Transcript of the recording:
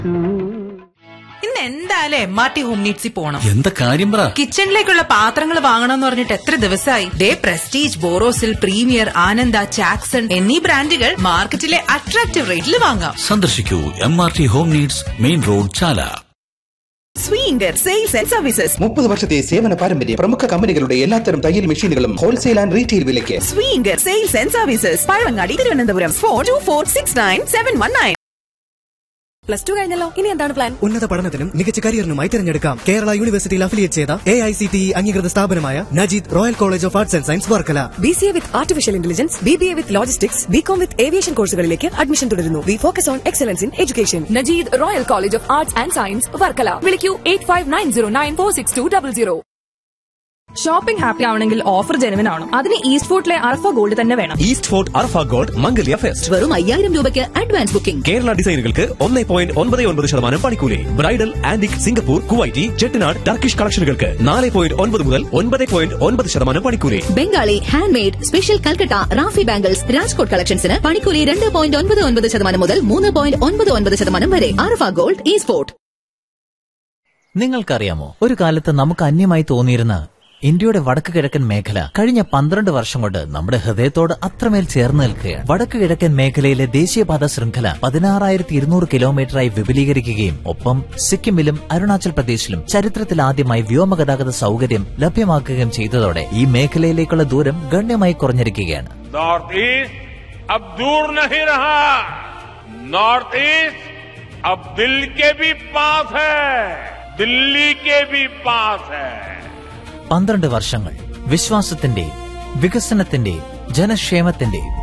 ഇന്ന് എന്തായാലും M R T home നീഡ്സിൽ പോണം എന്താ കാര്യം പറ കിച്ചണിലേക്കുള്ള പാത്രങ്ങൾ വാങ്ങണമെന്ന് പറഞ്ഞിട്ട് എത്ര ദിവസമായി ദേ പ്രസ്റ്റീജ് ബോറോസിൽ പ്രീമിയർ ആനന്ദ ചാക്സൺ എന്നീ ബ്രാൻഡുകൾ മാർക്കറ്റിലെ അട്രാക്റ്റീവ് റേറ്റിൽ വാങ്ങാം സന്ദർശിക്കൂ M R T home needs main road Chala സ്വീങ്കർ സെയിൽസ് ആൻഡ് സർവീസസ് മുപ്പത് വർഷത്തെ സേവന പാരമ്പര്യം പ്രമുഖ കമ്പനികളുടെ എല്ലാത്തരം തയ്യൽ മെഷീനുകളും ഹോൾസെയിൽ ആൻഡ് റീറ്റെയിൽ വിലയ്ക്ക് സ്വീങ്കർ sales and services Pazhavangadi Thiruvananthapuram four two four six nine seven one nine plus two കഴിഞ്ഞല്ലോ ഇനി എന്താണ് പ്ലാൻ ഉന്നത പഠനത്തിനും മികച്ച കരിയറിനുമായി തിരഞ്ഞെടുക്കാം കേരള യൂണിവേഴ്സിറ്റിയിൽ അഫിലിയേറ്റ് ചെയ്ത എ ഐ സി ടി അംഗീകൃത സ്ഥാപനമായ Najeed royal college of arts and science Varkala B C A with artificial intelligence B B A with logistics B com with aviation കോഴ്സുകളിലേക്ക് അഡ്മിഷൻ തുടരുന്നു we focus on excellence in education Najeed royal college of arts and science Varkala വിളിക്കൂ eight five nine zero nine four six two double zero shopping happy ആവണമെങ്കിൽ offer genuine ആണ് അതിന് east ഫോർട്ടിലെ Arfa gold തന്നെ വേണം east fort Arfa gold Mangalya fest വെറും അയ്യായിരം രൂപയ്ക്ക് അഡ്വാൻസ് ബുക്കിംഗ് കേരള ഡിസൈനുകൾക്ക് ഒന്നേ പോയിന്റ് ഒൻപത് ഒൻപത് ശതമാനം പണിക്കൂലി bridal antique Singapore Kuwaiti Chettinad Turkish കളക്ഷനുകൾക്ക് നാല് പോയിന്റ് ഒൻപത് മുതൽ ഒൻപത് പോയിന്റ് ഒൻപത് ശതമാനം പണിക്കൂലി Bengali hand made special Calcutta റാഫി ബാംഗിൾസ് രാജ്കോട്ട് കളക്ഷൻസിന് പണിക്കൂലി രണ്ട് പോയിന്റ് ഒൻപത് ഒൻപത് ശതമാനം മുതൽ മൂന്ന് പോയിന്റ് ഒൻപത് ഒൻപത് ശതമാനം വരെ ആർഫ ഗോൾഡ് ഈ സ്പോർട്ട് നിങ്ങൾക്കറിയാമോ ഒരു കാലത്ത് നമുക്ക് അന്യമായി തോന്നിയിരുന്ന ഇന്ത്യയുടെ വടക്ക് കിഴക്കൻ മേഖല കഴിഞ്ഞ പന്ത്രണ്ട് വർഷം കൊണ്ട് നമ്മുടെ ഹൃദയത്തോട് അത്രമേൽ ചേർന്ന് നിൽക്കുകയാണ് വടക്ക് കിഴക്കൻ മേഖലയിലെ ദേശീയപാത ശൃംഖല പതിനാറായിരത്തി ഇരുന്നൂറ് കിലോമീറ്ററായി വിപുലീകരിക്കുകയും ഒപ്പം സിക്കിമിലും അരുണാചൽ പ്രദേശിലും ചരിത്രത്തിൽ ആദ്യമായി വ്യോമഗതാഗത സൗകര്യം ലഭ്യമാക്കുകയും ചെയ്തതോടെ ഈ മേഖലയിലേക്കുള്ള ദൂരം ഗണ്യമായി കുറഞ്ഞിരിക്കുകയാണ് नॉर्थ ईस्ट अब दूर नहीं रहा नॉर्थ ईस्ट अब दिल के भी पास है दिल्ली के भी पास है പന്ത്രണ്ട് വർഷങ്ങൾ വിശ്വാസത്തിന്റെയും വികസനത്തിന്റെയും ജനക്ഷേമത്തിന്റെയും